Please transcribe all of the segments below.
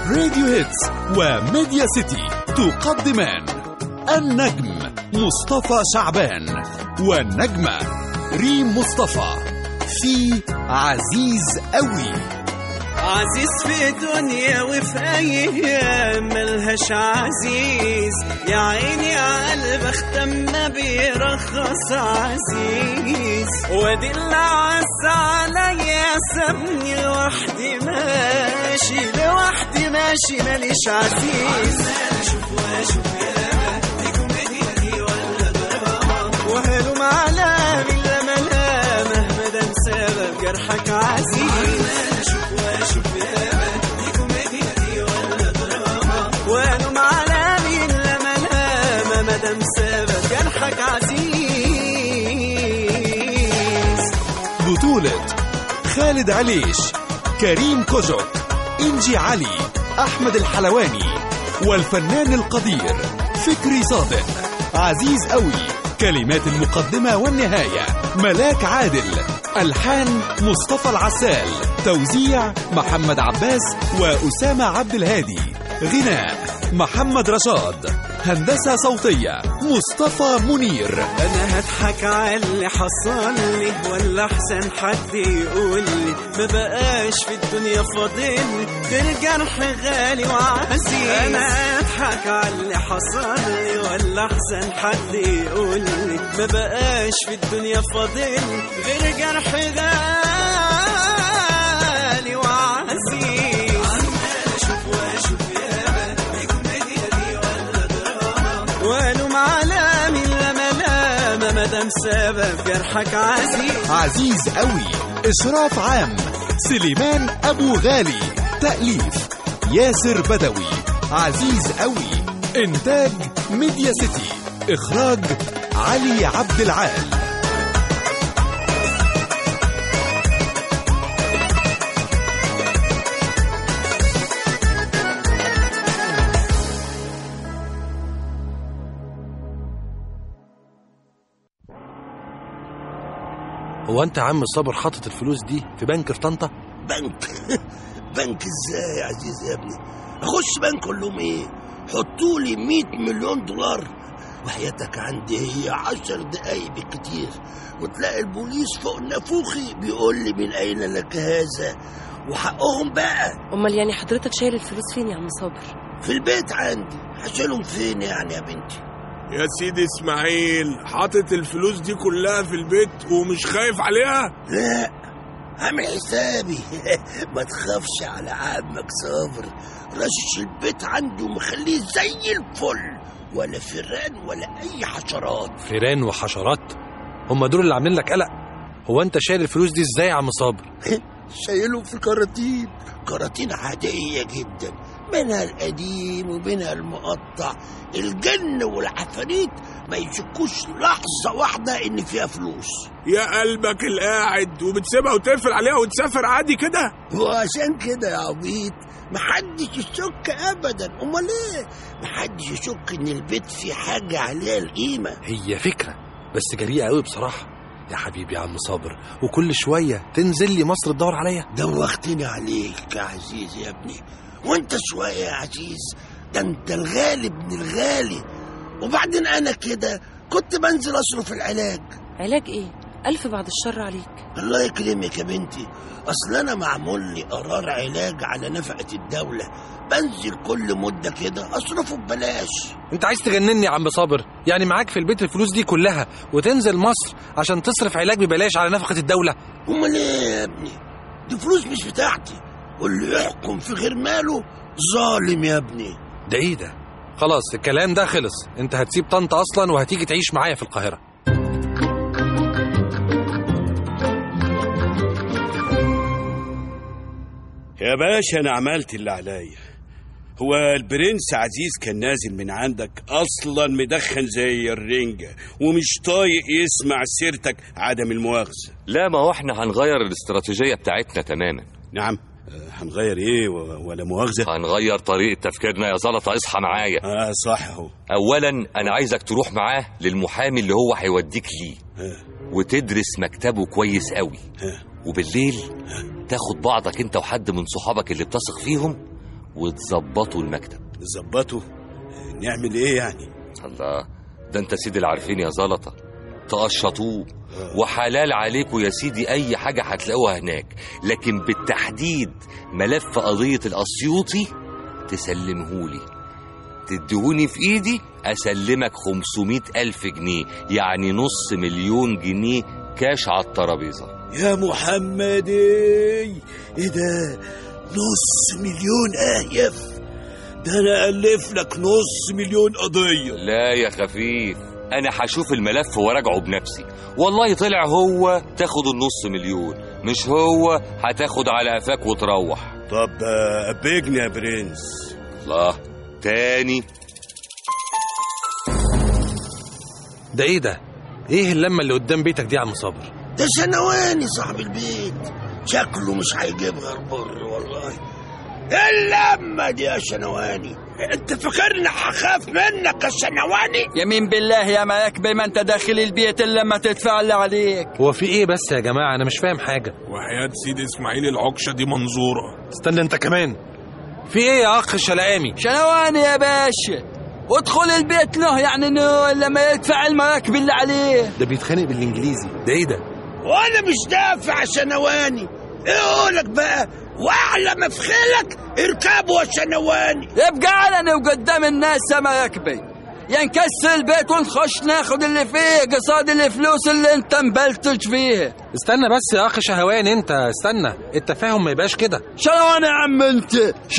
راديو هيتس وميديا سيتي تقدمان النجم مصطفى شعبان والنجمة ريم مصطفى في عزيز قوي عزيز في دنيا وفي ايام ملهاش عزيز يا عيني يا قلب اختم ما بيرخص عزيز وادي اللي عز عليا سابني لوحدي ماشي لوحدي ماشي ماليش عزيز وهلم على من لا ملامه مدام سبب جرحك عزيز وهلم على من لا ملامه مدام سبب جرحك عزيز بطولة خالد عليش كريم كوجك إنجي علي أحمد الحلواني والفنان القدير فكري صادق عزيز قوي كلمات المقدمة والنهاية ملاك عادل ألحان مصطفى العسال توزيع محمد عباس وأسامة عبد الهادي غناء محمد رشاد هندسة صوتية مصطفى منير انا هضحك على اللي حصل لي ولا احسن حد يقول لي ما بقاش في الدنيا فاضل غير جرح غالي وعزيز انا هضحك على اللي حصل لي ولا احسن حد يقول لي ما بقاش في الدنيا فاضل غير جرح غالي وعزيز والوم على من لا ملامه مدام سبب جرحك عزيز عزيز قوي إشراف عام سليمان أبو غالي تأليف ياسر بدوي عزيز قوي إنتاج ميديا سيتي إخراج علي عبد العال هو انت يا عم صابر حاطط الفلوس دي في بنك في طنطا بنك بنك ازاي يا عزيز يا ابني اخش بنك اقول لهم ايه حطوا لي 100 مليون دولار وحياتك عندي هي عشر دقايق بالكتير وتلاقي البوليس فوق نافوخي بيقول لي من اين لك هذا وحقهم بقى امال يعني حضرتك شايل الفلوس فين يا عم صابر في البيت عندي هشيلهم فين يعني يا بنتي يا سيدي اسماعيل حاطط الفلوس دي كلها في البيت ومش خايف عليها لا عامل حسابي ما تخافش على عمك صابر رشش البيت عنده ومخليه زي الفل ولا فران ولا اي حشرات فيران وحشرات هم دول اللي عاملين لك قلق هو انت شايل الفلوس دي ازاي يا عم صابر شايلهم في كراتين كراتين عادية جدا منها القديم ومنها المقطع الجن والعفاريت ما يشكوش لحظة واحدة إن فيها فلوس يا قلبك القاعد وبتسيبها وتقفل عليها وتسافر عادي كده وعشان كده يا عبيط محدش يشك أبدا أمال إيه محدش يشك إن البيت فيه حاجة عليها القيمة هي فكرة بس جريئة قوي بصراحة يا حبيبي يا عم صابر وكل شوية تنزل لي مصر تدور عليا دوختني عليك يا عزيز يا ابني وانت شوية يا عزيز ده انت الغالي ابن الغالي وبعدين انا كده كنت بنزل اصرف العلاج علاج ايه الف بعد الشر عليك الله يكرمك يا بنتي اصل انا معمول لي قرار علاج على نفقة الدولة بنزل كل مدة كده اصرفه ببلاش انت عايز تجنني يا عم صابر يعني معاك في البيت الفلوس دي كلها وتنزل مصر عشان تصرف علاج ببلاش على نفقة الدولة امال ايه يا ابني دي فلوس مش بتاعتي واللي يحكم في غير ماله ظالم يا ابني ده ايه ده خلاص الكلام ده خلص انت هتسيب طنطا اصلا وهتيجي تعيش معايا في القاهرة يا باشا انا عملت اللي عليا هو البرنس عزيز كان نازل من عندك اصلا مدخن زي الرنجة ومش طايق يسمع سيرتك عدم المؤاخذة لا ما هو احنا هنغير الاستراتيجية بتاعتنا تماما نعم آه، هنغير ايه و- ولا مؤاخذة هنغير طريقة تفكيرنا يا زلطة اصحى معايا اه صح اهو اولا انا عايزك تروح معاه للمحامي اللي هو هيوديك ليه ها، وتدرس مكتبه كويس قوي ها. وبالليل تاخد بعضك انت وحد من صحابك اللي بتثق فيهم وتظبطوا المكتب ظبطه نعمل ايه يعني الله ده انت سيدي العارفين يا زلطة تقشطوه وحلال عليكم يا سيدي اي حاجة هتلاقوها هناك لكن بالتحديد ملف قضية الاسيوطي تسلمهولي تديهوني في ايدي اسلمك 500 الف جنيه يعني نص مليون جنيه كاش على الترابيزة يا محمدي ايه ده نص مليون اهيف ده انا الف لك نص مليون قضيه لا يا خفيف انا هشوف الملف وراجعه بنفسي والله طلع هو تاخد النص مليون مش هو هتاخد على قفاك وتروح طب آه، ابيجني يا برنس الله تاني ده ايه ده ايه اللمه اللي قدام بيتك دي يا عم صابر ده شنواني صاحب البيت شكله مش هيجيب غير بر والله ايه اللمه دي يا شنواني انت فاكرني هخاف منك يا شنواني يمين بالله يا مراكبي ما انت داخل البيت الا لما تدفع اللي عليك هو في ايه بس يا جماعه انا مش فاهم حاجه وحياة سيدي اسماعيل العكشة دي منظورة استنى انت كمان في ايه يا اخ شلقامي شنواني يا باشا وادخل البيت له يعني انه لما يدفع المراكب اللي عليه ده بيتخانق بالانجليزي ده ايه ده وانا مش دافع يا شنواني ايه اقولك بقى واعلى ما في خيلك اركبوا يا شنواني يبقى علني وقدام الناس يا مراكبي يا نكسر البيت ونخش ناخد اللي فيه قصاد الفلوس اللي انت مبلتج فيها استنى بس يا اخ شهوان انت استنى التفاهم ما يبقاش كده شنواني يا عم انت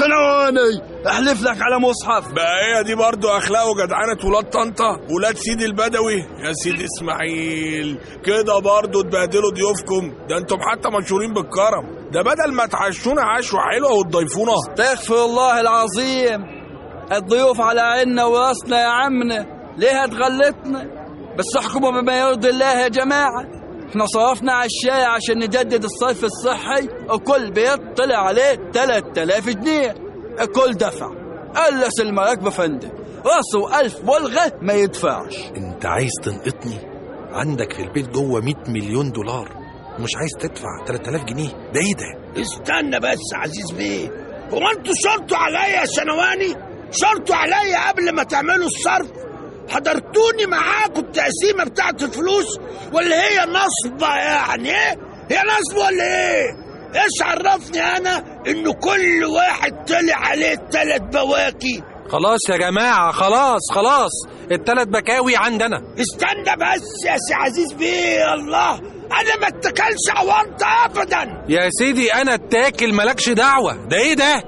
شنواني احلف لك على مصحف بقى هي دي برضو اخلاق وجدعنة ولاد طنطا ولاد سيدي البدوي يا سيدي اسماعيل كده برضو تبهدلوا ضيوفكم ده انتم حتى مشهورين بالكرم ده بدل ما تعشونا عشوة حلوة وتضيفونا استغفر الله العظيم الضيوف على عيننا وراسنا يا عمنا ليه هتغلطنا بس احكموا بما يرضي الله يا جماعة احنا صرفنا على الشاي عشان نجدد الصرف الصحي وكل بيت طلع عليه 3000 جنيه الكل دفع قلس المراكب فندم راسه ألف بلغة ما يدفعش انت عايز تنقطني عندك في البيت جوه 100 مليون دولار ومش عايز تدفع 3000 جنيه ده ايه ده استنى بس يا عزيز بيه هو انتوا شرطوا عليا يا شنواني شرطوا عليا قبل ما تعملوا الصرف حضرتوني معاكم التقسيمه بتاعت الفلوس ولا هي نصبه يعني ايه هي نصبه ولا ايه ايش عرفني انا انه كل واحد طلع عليه ثلاث بواكي خلاص يا جماعه خلاص خلاص التلات بكاوي عندنا استنى بس يا سي عزيز بيه الله انا ما اتكلش عوانطه ابدا يا سيدي انا اتاكل مالكش دعوه ده ايه ده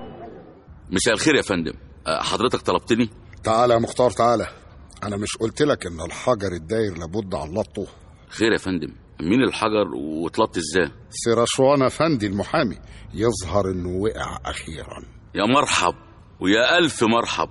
مساء الخير يا فندم أه، حضرتك طلبتني تعالى يا مختار تعالى انا مش قلت لك ان الحجر الداير لابد علطه خير يا فندم مين الحجر وطلبت ازاي سيراشوان افندي المحامي يظهر انه وقع اخيرا يا مرحب ويا الف مرحب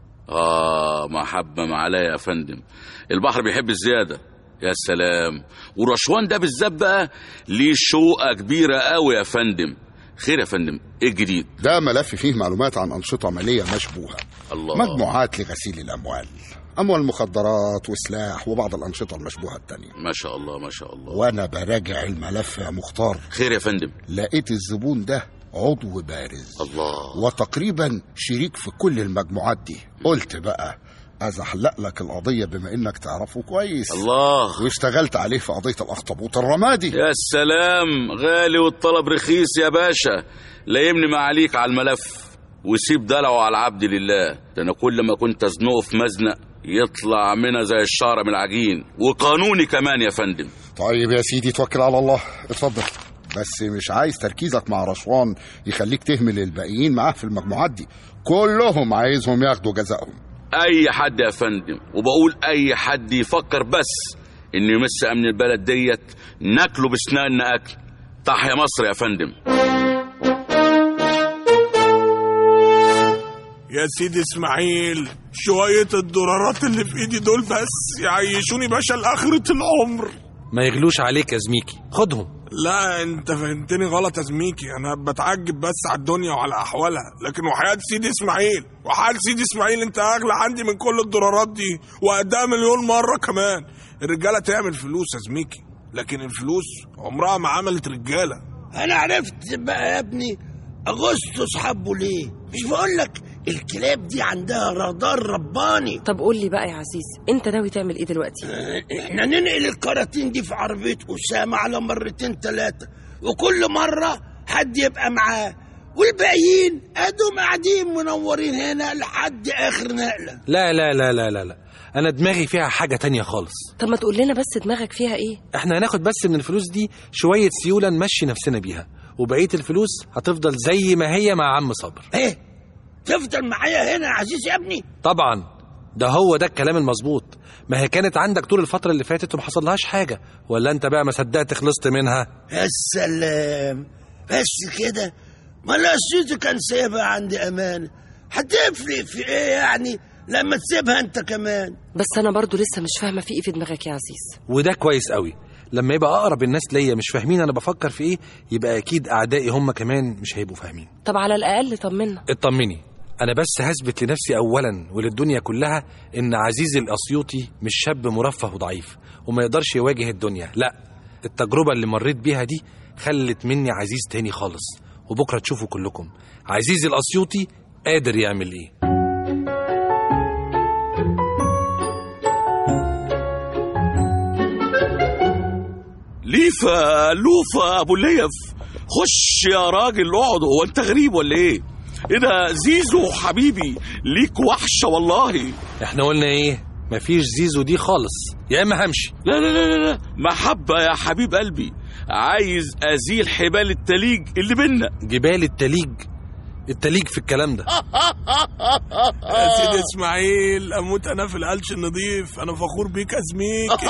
اه محبة ما عليا يا فندم البحر بيحب الزيادة يا سلام ورشوان ده بالذات بقى ليه شوقة كبيرة قوي يا فندم خير يا فندم ايه الجديد ده ملف فيه معلومات عن انشطه ماليه مشبوهه الله مجموعات لغسيل الاموال اموال مخدرات وسلاح وبعض الانشطه المشبوهه التانية ما شاء الله ما شاء الله وانا براجع الملف يا مختار خير يا فندم لقيت الزبون ده عضو بارز الله وتقريبا شريك في كل المجموعات دي قلت بقى ازحلق لك القضيه بما انك تعرفه كويس الله واشتغلت عليه في قضيه الاخطبوط الرمادي يا سلام غالي والطلب رخيص يا باشا لا يمني ما عليك على الملف وسيب دلعه على العبد لله ده انا كل ما كنت ازنقه في مزنق يطلع منها زي الشعر من العجين وقانوني كمان يا فندم طيب يا سيدي توكل على الله اتفضل بس مش عايز تركيزك مع رشوان يخليك تهمل الباقيين معاه في المجموعات دي كلهم عايزهم ياخدوا جزائهم اي حد يا فندم وبقول اي حد يفكر بس انه يمس امن البلد ديت ناكله بسناننا اكل تحيا مصر يا فندم يا سيدي اسماعيل شوية الدولارات اللي في ايدي دول بس يعيشوني باشا لآخرة العمر ما يغلوش عليك يا زميكي خدهم لا انت فهمتني غلط يا زميكي انا بتعجب بس على الدنيا وعلى احوالها لكن وحياة سيدي اسماعيل وحال سيدي اسماعيل انت اغلى عندي من كل الدولارات دي وقدها مليون مرة كمان الرجالة تعمل فلوس يا زميكي لكن الفلوس عمرها ما عملت رجالة انا عرفت بقى يا ابني اغسطس حبه ليه مش بقول لك الكلاب دي عندها رادار رباني طب قول لي بقى يا عزيز انت ناوي تعمل ايه دلوقتي احنا ننقل الكراتين دي في عربية أسامة على مرتين ثلاثة وكل مرة حد يبقى معاه والباقيين ادهم قاعدين منورين هنا لحد اخر نقلة لا لا لا لا لا لا انا دماغي فيها حاجه تانية خالص طب ما تقول لنا بس دماغك فيها ايه احنا هناخد بس من الفلوس دي شويه سيوله نمشي نفسنا بيها وبقيه الفلوس هتفضل زي ما هي مع عم صابر ايه تفضل معايا هنا يا عزيز يا ابني طبعا ده هو ده الكلام المظبوط ما هي كانت عندك طول الفتره اللي فاتت وما حصلهاش حاجه ولا انت بقى ما صدقت خلصت منها يا سلام بس كده ما الأسيوط كان سايبها عندي أمان هتفرق في إيه يعني لما تسيبها أنت كمان بس انا برضو لسه مش فاهمه في ايه في دماغك يا عزيز وده كويس قوي لما يبقى اقرب الناس ليا مش فاهمين انا بفكر في ايه يبقى اكيد اعدائي هم كمان مش هيبقوا فاهمين طب على الاقل طمنا اطمني انا بس هثبت لنفسي اولا وللدنيا كلها ان عزيز الاسيوطي مش شاب مرفه وضعيف وما يقدرش يواجه الدنيا لا التجربه اللي مريت بيها دي خلت مني عزيز تاني خالص وبكره تشوفوا كلكم عزيز الاسيوطي قادر يعمل ايه ليفا لوفا ابو الليف خش يا راجل اقعد هو انت غريب ولا ايه ايه ده زيزو حبيبي ليك وحشه والله احنا قلنا ايه مفيش زيزو دي خالص يا اما همشي لا لا لا لا, لا. محبه يا حبيب قلبي عايز ازيل حبال التليج اللي بينا جبال التليج التليج في الكلام ده يا سيدي اسماعيل اموت انا في القلش النظيف انا فخور بيك يا زميكي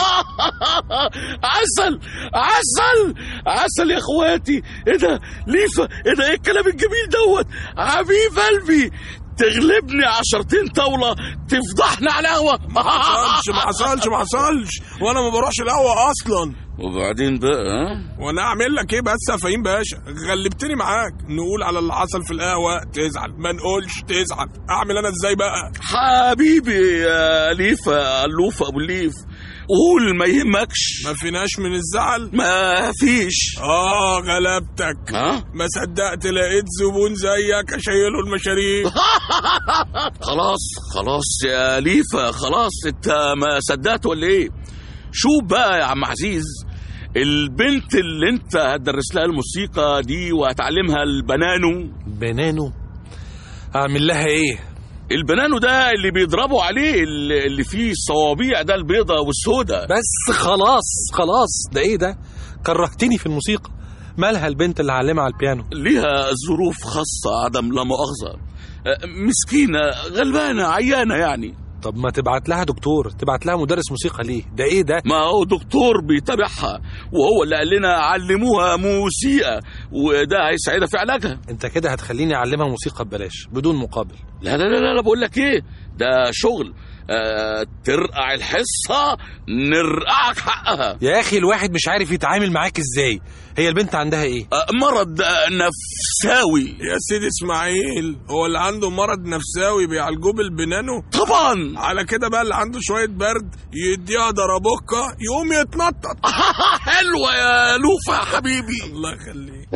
عسل عسل عسل يا اخواتي ايه ده ليفا ايه ده ايه الكلام الجميل دوت حبيب قلبي تغلبني عشرتين طاولة تفضحنا على القهوة ما حصلش ما حصلش ما حصلش وانا ما بروحش القهوه اصلا وبعدين بقى ها وانا اعمل لك ايه بس يا فهيم باشا غلبتني معاك نقول على اللي حصل في القهوه تزعل ما نقولش تزعل اعمل انا ازاي بقى حبيبي يا ليفا اللوفة ابو الليف قول ما يهمكش ما فيناش من الزعل ما فيش اه غلبتك ها ما صدقت لقيت زبون زيك اشيله المشاريب خلاص خلاص يا ليفا خلاص انت ما صدقت ولا ايه شوف بقى يا عم عزيز البنت اللي انت هتدرس لها الموسيقى دي وهتعلمها البنانو بنانو اعمل لها ايه البنانو ده اللي بيضربوا عليه اللي اللي فيه الصوابيع ده البيضة والسودة بس خلاص خلاص ده ايه ده كرهتني في الموسيقى مالها البنت اللي علمها على البيانو ليها ظروف خاصة عدم لا مؤاخذة أه، مسكينة غلبانة عيانة يعني طب ما تبعت لها دكتور تبعت لها مدرس موسيقى ليه ده ايه ده ما هو دكتور بيتابعها وهو اللي قال لنا علموها موسيقى وده هيساعدها في علاجها انت كده هتخليني اعلمها موسيقى ببلاش بدون مقابل لا لا لا لا بقول لك ايه ده شغل آه ترقع الحصة نرقعك حقها يا اخي الواحد مش عارف يتعامل معاك ازاي هي البنت عندها ايه آه مرض آه نفساوي يا سيدي اسماعيل هو اللي عنده مرض نفساوي بيعالجوه بالبنانو طبعا على كده بقى اللي عنده شويه برد يديها ضربوكه يقوم يتنطط حلوة يا لوفا يا حبيبي الله يخليك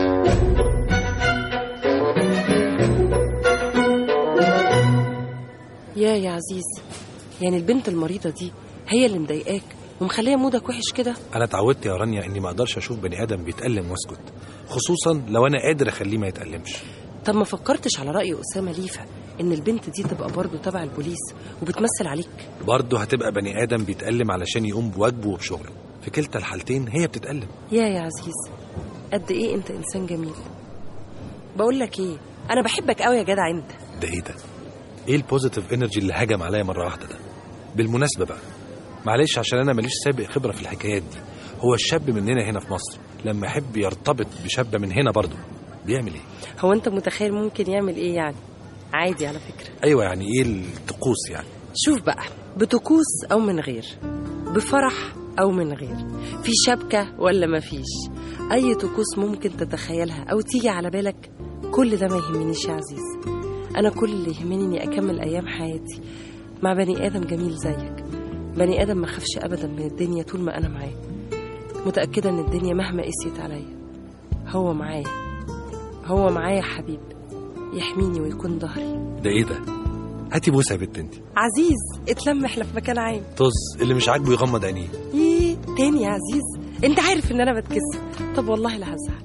يا يا عزيز يعني البنت المريضه دي هي اللي مضايقاك ومخليه مودك وحش كده انا اتعودت يا رانيا اني ما اقدرش اشوف بني ادم بيتالم واسكت خصوصا لو انا قادر اخليه ما يتالمش طب ما فكرتش على راي اسامه ليفا ان البنت دي تبقى برضه تبع البوليس وبتمثل عليك برضه هتبقى بني ادم بيتالم علشان يقوم بواجبه وبشغله في كلتا الحالتين هي بتتالم يا يا عزيز قد ايه انت انسان جميل بقول لك ايه انا بحبك قوي يا جدع انت ده ايه ده ايه البوزيتيف انرجي اللي هجم عليا مره واحده ده بالمناسبه بقى معلش عشان انا ماليش سابق خبره في الحكايات دي هو الشاب مننا هنا في مصر لما يحب يرتبط بشابه من هنا برضه بيعمل ايه هو انت متخيل ممكن يعمل ايه يعني عادي على فكره ايوه يعني ايه الطقوس يعني شوف بقى بطقوس او من غير بفرح او من غير في شبكه ولا مفيش اي طقوس ممكن تتخيلها او تيجي على بالك كل ده ما يهمنيش يا عزيز انا كل اللي يهمني اني اكمل ايام حياتي مع بني ادم جميل زيك بني ادم ما خافش ابدا من الدنيا طول ما انا معاه متاكده ان الدنيا مهما قست عليا هو معايا هو معايا حبيب يحميني ويكون ظهري ده ايه ده هاتي بوسه يا بنت انت عزيز اتلم احنا في مكان عام طز اللي مش عاجبه يغمض عينيه ايه تاني يا عزيز انت عارف ان انا بتكسف طب والله لا هزعل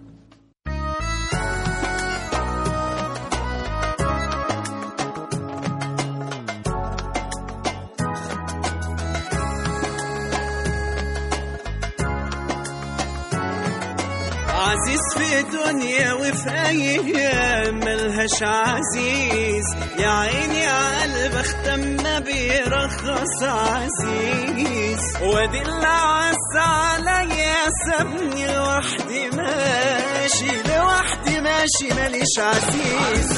عزيز في دنيا وفي ايام ملهاش عزيز يا عيني على قلب اختم ما بيرخص عزيز وادي اللي عز عليا سابني لوحدي ماشي لوحدي ماشي ماليش عزيز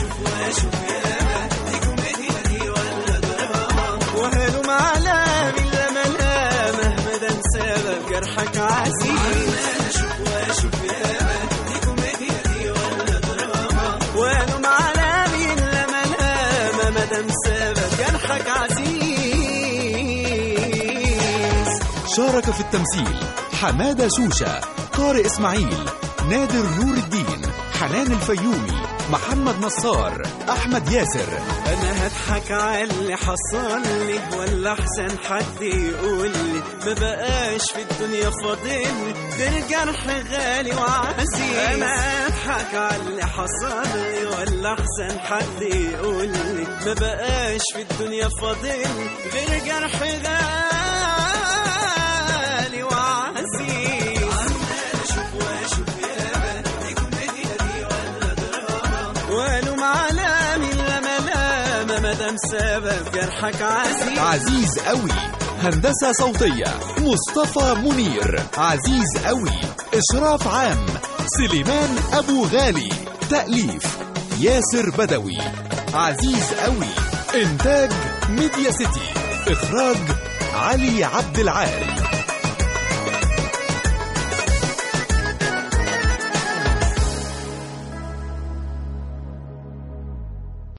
وهلم على بلا ملامه مدام سبب جرحك عزيز وهلم على بلا ملامه مدام سبب جرحك عزيز شارك في التمثيل حمادة شوشة طارق إسماعيل نادر نور الدين حنان الفيومي محمد نصار أحمد ياسر انا هضحك على اللي حصل لي ولا احسن حد يقول لي ما بقاش في الدنيا فاضل ده الجرح غالي وعزيز انا هضحك على اللي حصل لي ولا احسن حد يقول لي ما بقاش في الدنيا فاضل غير جرح غالي وعزيز والوم على من لما لما مدام سبب جرحك عزيز عزيز قوي هندسة صوتية مصطفى منير عزيز قوي إشراف عام سليمان أبو غالي تأليف ياسر بدوي عزيز قوي إنتاج ميديا سيتي إخراج علي عبد العال